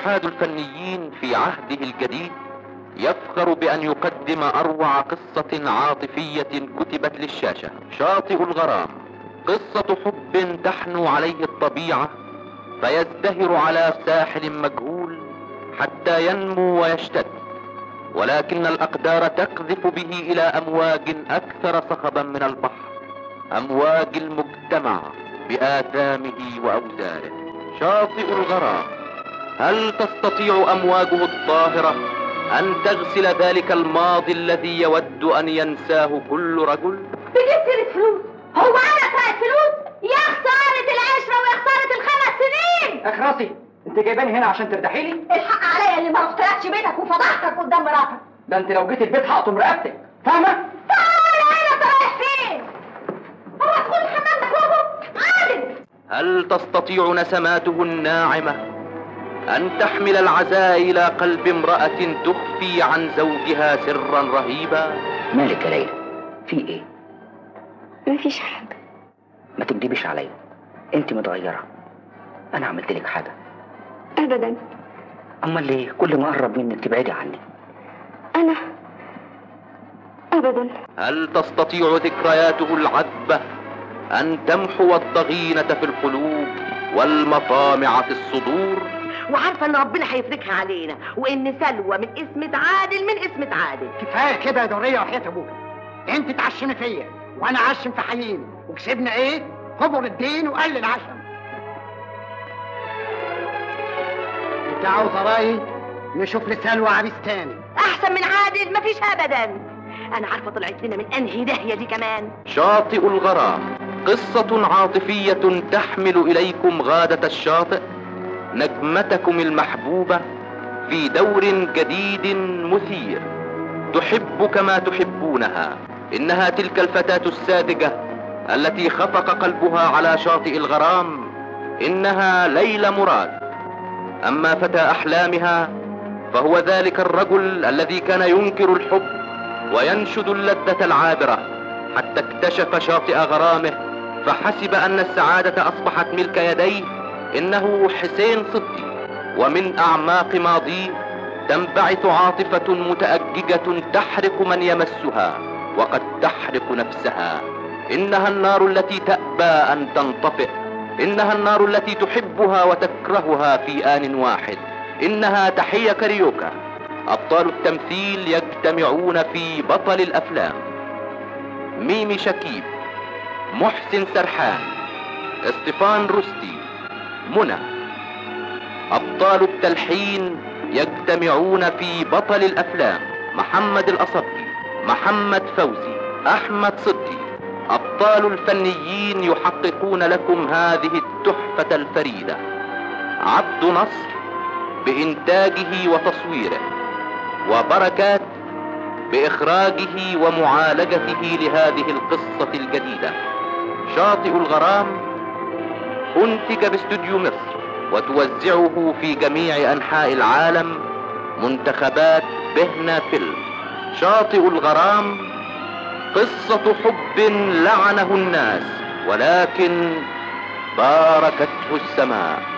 اتحاد الفنيين في عهده الجديد يفخر بأن يقدم أروع قصة عاطفية كتبت للشاشة شاطئ الغرام قصة حب تحنو عليه الطبيعة فيزدهر على ساحل مجهول حتى ينمو ويشتد ولكن الأقدار تقذف به إلى أمواج أكثر صخبا من البحر أمواج المجتمع بآثامه وأوزاره شاطئ الغرام هل تستطيع أمواجه الطاهرة أن تغسل ذلك الماضي الذي يود أن ينساه كل رجل؟ تجيب سيرة فلوس هو انا ساعة فلوس يا خسارة العشرة ويا خسارة الخمس سنين اخرسي انت جايباني هنا عشان ترتاحي لي الحق عليا اللي ما رحتلكش بيتك وفضحتك قدام مراتك ده انت لو جيت البيت هقطم رقبتك فاهمه تعال هنا انت رايح فين هو تدخل حمامك وهو عادل هل تستطيع نسماته الناعمة أن تحمل العزاء إلى قلب امرأة تخفي عن زوجها سرا رهيبا؟ مالك يا ليلى في ايه مفيش حاجة ما تكدبيش عليا انت متغيره انا عملت لك حاجه أبدا امال ليه كل ما اقرب منك تبعدي عني أنا أبدا هل تستطيع ذكرياته العذبة أن تمحو الضغينة في القلوب والمطامع في الصدور؟ وعارفه ان ربنا هيفرجها علينا وان سلوى من اسمة عادل من اسمة عادل كفايه كده يا دوريه وحياه ابوك انت تعشمي فيا وانا اعشم في حيين وكسبنا ايه كبر الدين وقل العشم انت عاوز رايي نشوف لسلوى عريس تاني احسن من عادل مفيش ابدا انا عارفه طلعت لنا من انهي داهيه دي كمان شاطئ الغرام قصة عاطفية تحمل إليكم غادة الشاطئ نجمتكم المحبوبة في دور جديد مثير تحب كما تحبونها إنها تلك الفتاة الساذجة التي خفق قلبها على شاطئ الغرام إنها ليلى مراد أما فتى أحلامها فهو ذلك الرجل الذي كان ينكر الحب وينشد اللذة العابرة حتى اكتشف شاطئ غرامه فحسب أن السعادة أصبحت ملك يديه إنه حسين صدقي ومن أعماق ماضيه تنبعث عاطفة متأججة تحرق من يمسها وقد تحرق نفسها إنها النار التي تأبى أن تنطفئ إنها النار التي تحبها وتكرهها في آن واحد إنها تحية كاريوكا أبطال التمثيل يجتمعون في بطل الأفلام ميمي شكيب محسن سرحان استفان رستي منى أبطال التلحين يجتمعون في بطل الأفلام محمد الأصبي محمد فوزي أحمد صدقي أبطال الفنيين يحققون لكم هذه التحفة الفريدة عبد نصر بإنتاجه وتصويره وبركات بإخراجه ومعالجته لهذه القصة الجديدة شاطئ الغرام أنتج باستوديو مصر وتوزعه في جميع أنحاء العالم منتخبات بهنا فيلم شاطئ الغرام قصة حب لعنه الناس ولكن باركته السماء